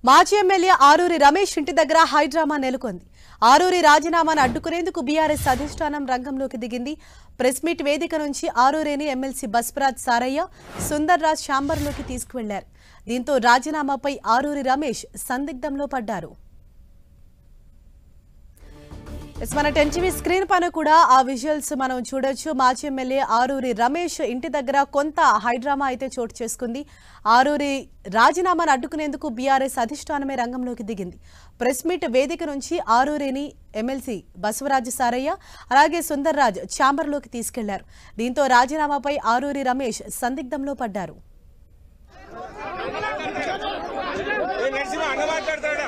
మాజీ ఎమ్మెల్యే ఆరూరి రమేష్ ఇంటి దగ్గర హైడ్రామా నెలకొంది ఆరూరి రాజీనామాను అడ్డుకునేందుకు బీఆర్ఎస్ అధిష్టానం రంగంలోకి దిగింది ప్రెస్ మీట్ వేదిక నుంచి ఆరూరిని ఎమ్మెల్సీ బస్వరాజ్ సారయ్య సుందర్ రాజ్ ఛాంబర్లోకి తీసుకువెళ్లారు దీంతో రాజీనామాపై ఆరూరి రమేష్ సందిగ్ధంలో పడ్డారు ఎస్ మన టెన్టీవీ స్క్రీన్ పైన కూడా ఆ విజువల్స్ మనం చూడొచ్చు మాజీ ఎమ్మెల్యే ఆరూరి రమేష్ ఇంటి దగ్గర కొంత హైడ్రామా అయితే చోటు చేసుకుంది ఆరూరి రాజీనామాను అడ్డుకునేందుకు బీఆర్ఎస్ అధిష్టానమే రంగంలోకి దిగింది ప్రెస్ మీట్ వేదిక నుంచి ఆరూరిని ఎమ్మెల్సీ బసవరాజు సారయ్య అలాగే సుందర్ రాజ్ ఛాంబర్లోకి తీసుకెళ్లారు దీంతో రాజీనామాపై ఆరూరి రమేష్ సందిగ్ధంలో పడ్డారు ఏ నరసింహ అన్న మాట్లాడతాడా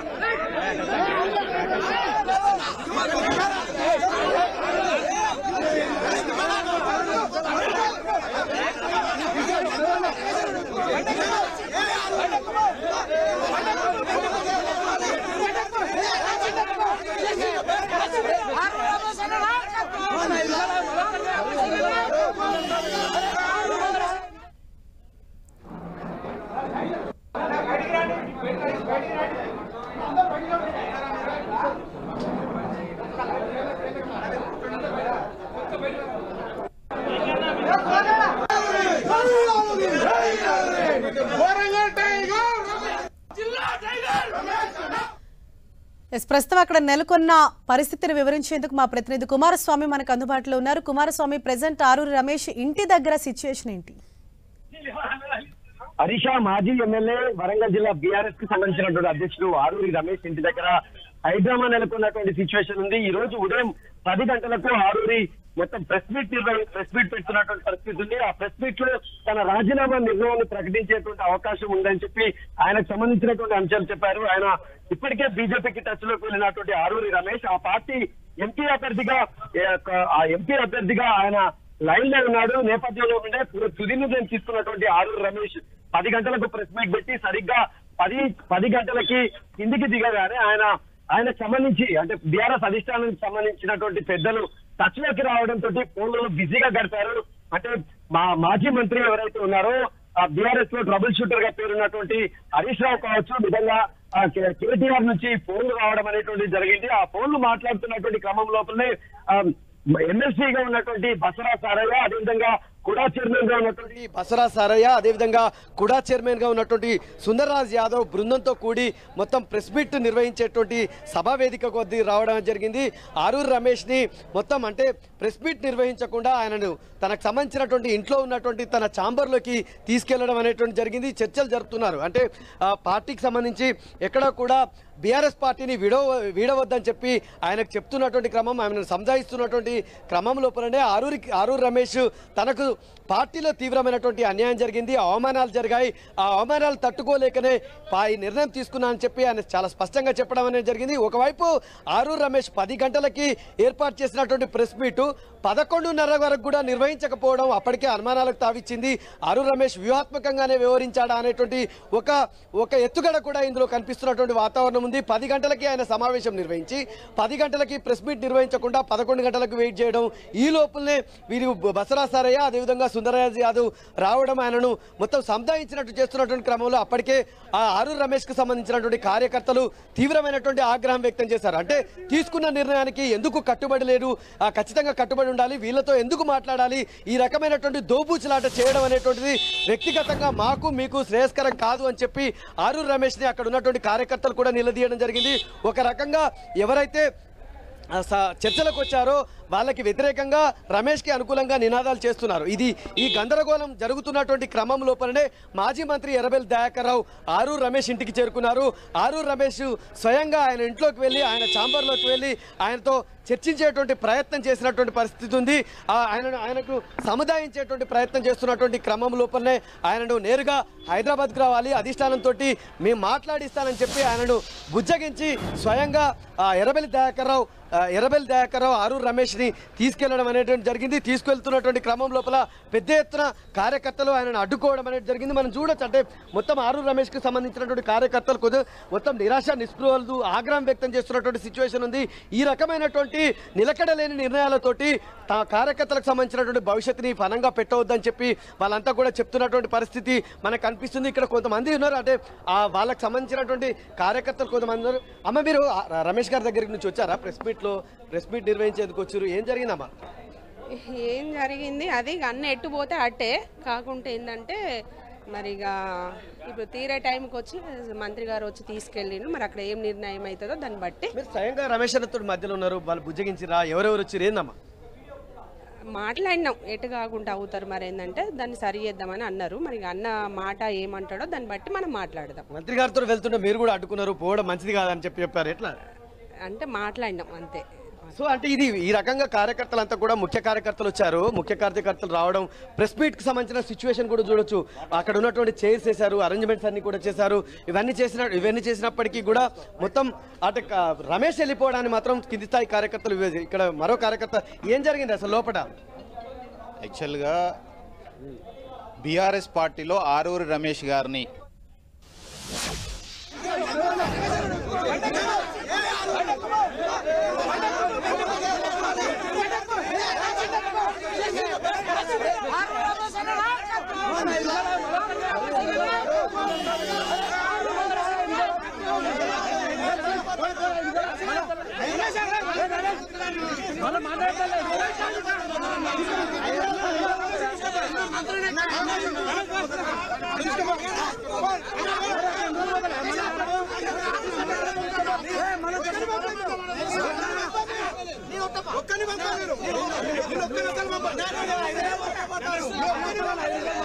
వరంగల్ టైగర్ ఎస్ ప్రస్తుతం అక్కడ నెలకొన్న పరిస్థితిని వివరించేందుకు మా ప్రతినిధి కుమారస్వామి మనకు అందుబాటులో ఉన్నారు కుమారస్వామి ప్రజెంట్ ఆరూరి రమేష్ ఇంటి దగ్గర సిచ్యుయేషన్ ఏంటి హరీష మాజీ ఎమ్మెల్యే వరంగల్ జిల్లా బీఆర్ఎస్ కి సంబంధించినటువంటి అధ్యక్షుడు ఆరూరి రమేష్ ఇంటి దగ్గర హైడ్రామా నెలకొన్నటువంటి సిచ్యువేషన్ ఉంది ఈ రోజు ఉదయం పది గంటలకు ఆరూరి మొత్తం ప్రెస్ మీట్ నిర్వహి ప్రెస్ మీట్ పెడుతున్నటువంటి పరిస్థితి ఉంది ఆ ప్రెస్ మీట్ లో తన రాజీనామా నిర్ణయాన్ని ప్రకటించేటువంటి అవకాశం ఉందని చెప్పి ఆయనకు సంబంధించినటువంటి అంశాలు చెప్పారు ఆయన ఇప్పటికే బీజేపీకి టచ్ లోకి వెళ్ళినటువంటి ఆరూరి రమేష్ ఆ పార్టీ ఎంపీ అభ్యర్థిగా ఏ, ఒక- ఆ ఎంపీ అభ్యర్థిగా ఆయన లైన్ లో ఉన్నాడు నేపథ్యంలో ఉండే తుది నిర్ణయం తీసుకున్నటువంటి ఆరూరు రమేష్ పది గంటలకు ప్రెస్ మీట్ పెట్టి సరిగ్గా పది పది గంటలకి కిందికి దిగగానే ఆయన ఆయనకు సంబంధించి అంటే బీఆర్ఎస్ అధిష్టానానికి సంబంధించినటువంటి పెద్దలు టచ్ లోకి రావడంతో ఫోన్లలో బిజీగా గడిపారు అంటే మా మాజీ మంత్రి ఎవరైతే ఉన్నారో ఆ బీఆర్ఎస్ లో ట్రబుల్ షూటర్ గా పేరున్నటువంటి హరీష్ రావు కావచ్చు విధంగా కేటీఆర్ నుంచి ఫోన్లు రావడం అనేటువంటి జరిగింది ఆ ఫోన్లు మాట్లాడుతున్నటువంటి క్రమం లోపలనే ఎమ్మెల్సీగా ఉన్నటువంటి బసరా సారయ్య అదేవిధంగా కుడా చైర్మన్ గా ఉన్నటువంటి బసరా సారయ్య అదేవిధంగా కుడా చైర్మన్ గా ఉన్నటువంటి సుందర్రాజ్ యాదవ్ బృందంతో కూడి మొత్తం ప్రెస్ మీట్ నిర్వహించేటువంటి సభా వేదిక కొద్ది రావడం జరిగింది ఆరూరు రమేష్ ని మొత్తం అంటే ప్రెస్ మీట్ నిర్వహించకుండా ఆయనను తనకు సంబంధించినటువంటి ఇంట్లో ఉన్నటువంటి తన ఛాంబర్లోకి తీసుకెళ్లడం అనేటువంటి జరిగింది చర్చలు జరుపుతున్నారు అంటే ఆ, పార్టీకి సంబంధించి ఎక్కడ కూడా బీఆర్ఎస్ పార్టీని విడవ వీడవద్దని చెప్పి ఆయనకు చెప్తున్నటువంటి క్రమం ఆయనను సంజాయిస్తున్నటువంటి క్రమం లోపలనే ఆరూరి ఆరూరు రమేష్ తనకు పార్టీలో తీవ్రమైనటువంటి అన్యాయం జరిగింది అవమానాలు జరిగాయి ఆ అవమానాలు తట్టుకోలేకనే పా- ఈ నిర్ణయం తీసుకున్నా అని చెప్పి ఆయన చాలా స్పష్టంగా చెప్పడం అనేది జరిగింది ఒకవైపు ఆరూరు రమేష్ పది గంటలకి ఏర్పాటు చేసినటువంటి ప్రెస్ మీటు పదకొండున్నర వరకు కూడా నిర్వహించకపోవడం అప్పటికే అనుమానాలకు తావిచ్చింది ఆరూరు రమేష్ వ్యూహాత్మకంగానే వ్యవహరించాడా అనేటువంటి ఒక ఒక ఎత్తుగడ కూడా ఇందులో కనిపిస్తున్నటువంటి వాతావరణం ఉంది పది గంటలకి ఆయన సమావేశం నిర్వహించి పది గంటలకి ప్రెస్ మీట్ నిర్వహించకుండా పదకొండు గంటలకు వెయిట్ చేయడం ఈ లోపలనే వీరు బసరా సారయ్య అదేవిధంగా సుందరరాజ్ యాదవ్ రావడం ఆయనను మొత్తం సంధాయించినట్టు చేస్తున్నటువంటి క్రమంలో అప్పటికే ఆ ఆరూరు రమేష్ కు సంబంధించినటువంటి కార్యకర్తలు తీవ్రమైనటువంటి ఆగ్రహం వ్యక్తం చేశారు అంటే తీసుకున్న నిర్ణయానికి ఎందుకు కట్టుబడి లేరు ఆ, ఖచ్చితంగా కట్టుబడి ఉండాలి వీళ్ళతో ఎందుకు మాట్లాడాలి ఈ రకమైనటువంటి దోబూచులాట చేయడం అనేటువంటిది వ్యక్తిగతంగా మాకు మీకు శ్రేయస్కరం కాదు అని చెప్పి ఆరూరు రమేష్ ని అక్కడ ఉన్నటువంటి కార్యకర్తలు కూడా నిలదీయడం జరిగింది ఒక రకంగా ఎవరైతే ఆ, స- చర్చలకు వచ్చారో వాళ్ళకి వ్యతిరేకంగా రమేష్కి అనుకూలంగా నినాదాలు చేస్తున్నారు ఇది ఈ గందరగోళం జరుగుతున్నటువంటి క్రమం లోపలనే మాజీ మంత్రి ఎర్రబెల్ దయాకర్ రావు ఆరూరు రమేష్ ఇంటికి చేరుకున్నారు ఆరూరు రమేష్ స్వయంగా ఆయన ఇంట్లోకి వెళ్ళి ఆయన ఛాంబర్లోకి వెళ్ళి ఆయనతో చర్చించేటువంటి ప్రయత్నం చేసినటువంటి పరిస్థితి ఉంది ఆ ఆయనను ఆయనకు సముదాయించేటువంటి ప్రయత్నం చేస్తున్నటువంటి క్రమం లోపలనే ఆయనను నేరుగా హైదరాబాద్కు రావాలి అధిష్టానంతో మేము మాట్లాడిస్తానని చెప్పి ఆయనను బుజ్జగించి స్వయంగా ఆ ఎర్రబెల్లి దయాకర్ రావు ఆ, ఎర్రబెల్లి దయాకర్ రావు ఆరూరు రమేష్ ని తీసుకెళ్లడం అనేటువంటి జరిగింది తీసుకెళ్తున్నటువంటి క్రమం లోపల పెద్ద ఎత్తున కార్యకర్తలు ఆయనను అడ్డుకోవడం అనేది జరిగింది మనం చూడొచ్చు అంటే మొత్తం ఆరు రమేష్ కి సంబంధించినటువంటి కార్యకర్తలు కొద్ది మొత్తం నిరాశ నిస్పృహలు ఆగ్రహం వ్యక్తం చేస్తున్నటువంటి సిచ్యువేషన్ ఉంది ఈ రకమైనటువంటి నిలకడలేని నిర్ణయాలతోటి తా కార్యకర్తలకు సంబంధించినటువంటి భవిష్యత్తుని ఫలంగా పెట్టవద్దని చెప్పి వాళ్ళంతా కూడా చెప్తున్నటువంటి పరిస్థితి మనకు కనిపిస్తుంది ఇక్కడ కొంతమంది ఉన్నారు అంటే ఆ వాళ్ళకి సంబంధించినటువంటి కార్యకర్తలు కొంతమంది ఉన్నారు అమ్మ మీరు ఆ ర- రమేష్ గారి దగ్గర నుంచి వచ్చారా ప్రెస్ మీట్ లో ప్రెస్ మీట్ నిర్వహించేందుకు వచ్చారు ఏం జరిగిందమ్మా ఏం జరిగింది అది ఇక అన్న ఎట్టు పోతే అట్టే కాకుంటే ఏంటంటే మరి ఇక ఇప్పుడు తీరే టైంకి వచ్చి మంత్రి గారు వచ్చి తీసుకెళ్ళిండు మరి అక్కడ ఏం నిర్ణయం అవుతుందో దాన్ని బట్టి మీరు స్వయంగా రమేష్ అన్నతో మధ్యలో ఉన్నారు వాళ్ళు బుజ్జగించిరా ఎవరెవరు వచ్చారు ఏందమ్మా మాట్లాడినాం ఎటు కాకుండా అవుతారు మరి ఏంటంటే దాన్ని సరి చేద్దామని అన్నారు మరి ఇక అన్న మాట ఏమంటాడో దాన్ని బట్టి మనం మాట్లాడదాం మంత్రి గారితో వెళ్తుంటే మీరు కూడా అడ్డుకున్నారు పోవడం మంచిది కాదని చెప్పి చెప్పారు ఎట్లా అంటే మాట్లాడినాం అంతే సో అంటే ఇది ఈ రకంగా కార్యకర్తలంతా కూడా ముఖ్య కార్యకర్తలు వచ్చారు ముఖ్య కార్యకర్తలు రావడం ప్రెస్ మీట్ కి సంబంధించిన సిచ్యువేషన్ కూడా చూడొచ్చు అక్కడ ఉన్నటువంటి చైర్స్ వేశారు అరేంజ్మెంట్స్ అన్ని కూడా చేశారు ఇవన్నీ చేసిన ఇవన్నీ చేసినప్పటికీ కూడా మొత్తం అటు క- రమేష్ వెళ్ళిపోవడాన్ని మాత్రం కింది స్థాయి కార్యకర్తలు ఇవే- ఇక్కడ మరో కార్యకర్త ఏం జరిగింది అసలు లోపల యాక్చువల్గా బీఆర్ఎస్ పార్టీలో ఆరూరి రమేష్ గారిని ఒక్కని పంపారు మీరు ఒక్కని పంపారు